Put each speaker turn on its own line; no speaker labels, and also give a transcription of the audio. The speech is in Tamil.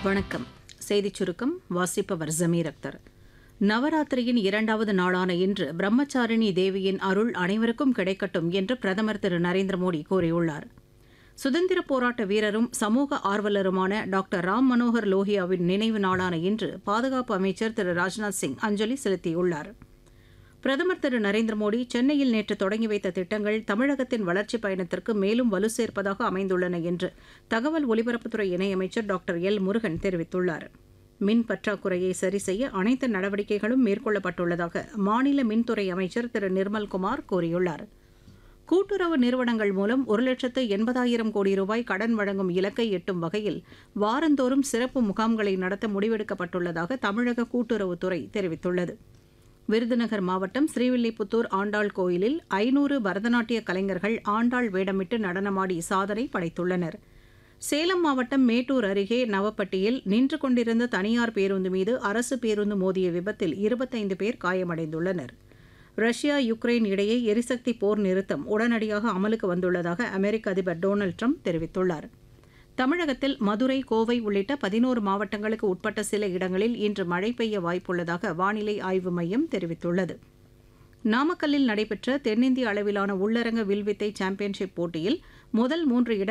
வணக்கம் செய்திச் சுருக்கம் வாசிப்பவர் ஜமீர் அக்தர் நவராத்திரியின் இரண்டாவது நாளான இன்று பிரம்மச்சாரிணி தேவியின் அருள் அனைவருக்கும் கிடைக்கட்டும் என்று பிரதமர் திரு நரேந்திர மோடி கூறியுள்ளார் சுதந்திரப் போராட்ட வீரரும் சமூக ஆர்வலருமான டாக்டர் ராம் மனோகர் லோஹியாவின் நினைவு நாளான இன்று பாதுகாப்பு அமைச்சர் திரு ராஜ்நாத் சிங் அஞ்சலி செலுத்தியுள்ளார் பிரதமர் திரு நரேந்திர மோடி சென்னையில் நேற்று தொடங்கி வைத்த திட்டங்கள் தமிழகத்தின் வளர்ச்சிப் பயணத்திற்கு மேலும் வலு சேர்ப்பதாக அமைந்துள்ளன என்று தகவல் ஒலிபரப்புத்துறை இணையமைச்சர் டாக்டர் எல் முருகன் தெரிவித்துள்ளார் மின் பற்றாக்குறையை சரி செய்ய அனைத்து நடவடிக்கைகளும் மேற்கொள்ளப்பட்டுள்ளதாக மாநில மின்துறை அமைச்சர் திரு நிர்மல்குமார் கூறியுள்ளார் கூட்டுறவு நிறுவனங்கள் மூலம் ஒரு லட்சத்து எண்பதாயிரம் கோடி ரூபாய் கடன் வழங்கும் இலக்கை எட்டும் வகையில் வாரந்தோறும் சிறப்பு முகாம்களை நடத்த முடிவெடுக்கப்பட்டுள்ளதாக தமிழக கூட்டுறவுத்துறை தெரிவித்துள்ளது விருதுநகர் மாவட்டம் ஸ்ரீவில்லிபுத்தூர் ஆண்டாள் கோயிலில் ஐநூறு பரதநாட்டிய கலைஞர்கள் ஆண்டாள் வேடமிட்டு நடனமாடி சாதனை படைத்துள்ளனர் சேலம் மாவட்டம் மேட்டூர் அருகே நவப்பட்டியில் நின்று கொண்டிருந்த தனியார் பேருந்து மீது அரசு பேருந்து மோதிய விபத்தில் இருபத்தைந்து பேர் காயமடைந்துள்ளனர் ரஷ்யா யுக்ரைன் இடையே எரிசக்தி போர் நிறுத்தம் உடனடியாக அமலுக்கு வந்துள்ளதாக அமெரிக்க அதிபர் டொனால்டு ட்ரம்ப் தெரிவித்துள்ளார் தமிழகத்தில் மதுரை கோவை உள்ளிட்ட பதினோரு மாவட்டங்களுக்கு உட்பட்ட சில இடங்களில் இன்று மழை பெய்ய வாய்ப்புள்ளதாக வானிலை ஆய்வு மையம் தெரிவித்துள்ளது நாமக்கல்லில் நடைபெற்ற தென்னிந்திய அளவிலான உள்ளரங்க வில்வித்தை சாம்பியன்ஷிப் போட்டியில் முதல் மூன்று இடங்கள்